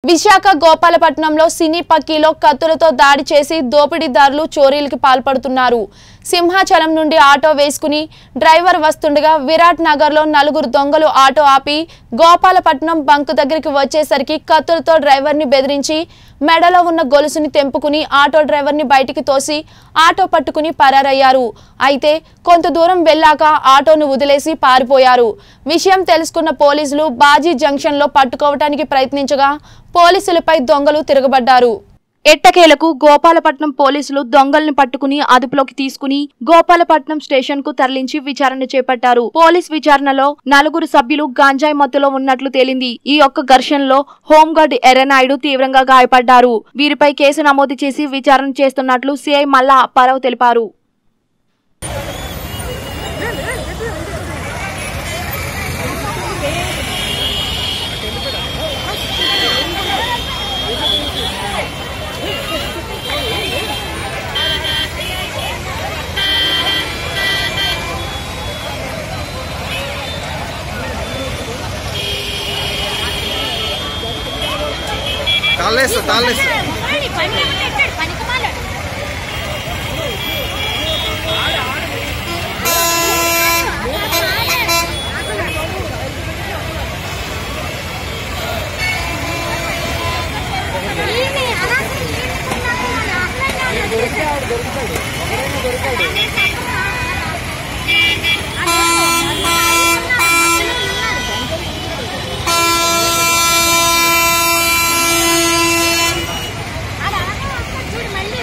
విశాఖ గోపాలపట్నంలో సినీ పక్కీలో కత్తులతో దాడి చేసి దోపిడీదారులు చోరీలకి పాల్పడుతున్నారు సింహాచలం నుండి ఆటో వేసుకుని డ్రైవర్ వస్తుండగా విరాట్ నగర్లో నలుగురు దొంగలు ఆటో ఆపి గోపాలపట్నం బంకు దగ్గరికి వచ్చేసరికి కత్తులతో డ్రైవర్ని బెదిరించి మెడలో ఉన్న గొలుసుని తెంపుకుని ఆటో డ్రైవర్ని బయటికి తోసి ఆటో పట్టుకుని పరారయ్యారు అయితే కొంత దూరం వెళ్ళాక ఆటోను వదిలేసి పారిపోయారు విషయం తెలుసుకున్న పోలీసులు బాజీ జంక్షన్లో పట్టుకోవటానికి ప్రయత్నించగా పోలీసులపై దొంగలు తిరగబడ్డారు ఎట్టకేలకు గోపాలపట్నం పోలీసులు దొంగల్ని పట్టుకుని అదుపులోకి తీసుకుని గోపాలపట్నం స్టేషన్ కు తరలించి విచారణ చేపట్టారు పోలీస్ విచారణలో నలుగురు సభ్యులు గాంజాయి మత్తులో ఉన్నట్లు తేలింది ఈ యొక్క ఘర్షణలో హోంగార్డ్ ఎర్రనాయుడు తీవ్రంగా గాయపడ్డారు వీరిపై కేసు నమోదు చేసి విచారణ చేస్తున్నట్లు సిఐ మల్లా అప్పారావు తెలిపారు తాళ్ళేస్తా తాళ్ళేస్తా పని పెట్టాడు పనికి మాలాడు చూడు మళ్ళీ